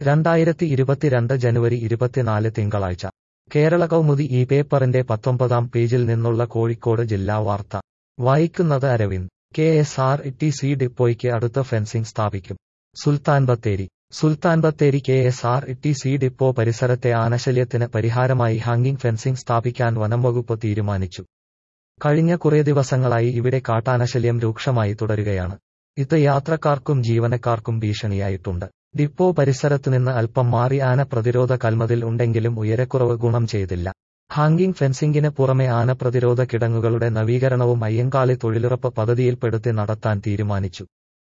രണ്ടായിരത്തി ഇരുപത്തിരണ്ട് ജനുവരി ഇരുപത്തിനാല് തിങ്കളാഴ്ച കേരള കൗമുദി ഈ പേപ്പറിന്റെ പത്തൊമ്പതാം പേജിൽ നിന്നുള്ള കോഴിക്കോട് ജില്ലാ വാർത്ത വായിക്കുന്നത് Aravind K S R T C ഡിപ്പോയ്ക്ക് അടുത്ത് ഫെൻസിംഗ് സ്ഥാപിക്കും Sultan Bathery Sultan Bathery K S R T C depot പരിസരത്തെ ആനശല്യത്തിന് പരിഹാരമായി ഹാങ്ങിംഗ് ഫെൻസിംഗ് സ്ഥാപിക്കാൻ വനംവകുപ്പ് തീരുമാനിച്ചു കഴിഞ്ഞ കുറേ ദിവസങ്ങളായി ഇവിടെ കാട്ടാനശല്യം രൂക്ഷമായി തുടരുകയാണ് ഇത് യാത്രക്കാർക്കും ജീവനക്കാർക്കും ഭീഷണിയായിട്ടുണ്ട് ഡിപ്പോ പരിസരത്തുനിന്ന് അല്പം മാറി ആന പ്രതിരോധ കൽമതിൽ ഉണ്ടെങ്കിലും ഉയരക്കുറവ് ഗുണം ചെയ്തില്ല ഹാങ്ങിംഗ് ഫെൻസിംഗിന് പുറമെ ആന പ്രതിരോധ കിടങ്ങുകളുടെ നവീകരണവും അയ്യങ്കാളി തൊഴിലുറപ്പ് പദ്ധതിയിൽപ്പെടുത്തി നടത്താൻ തീരുമാനിച്ചു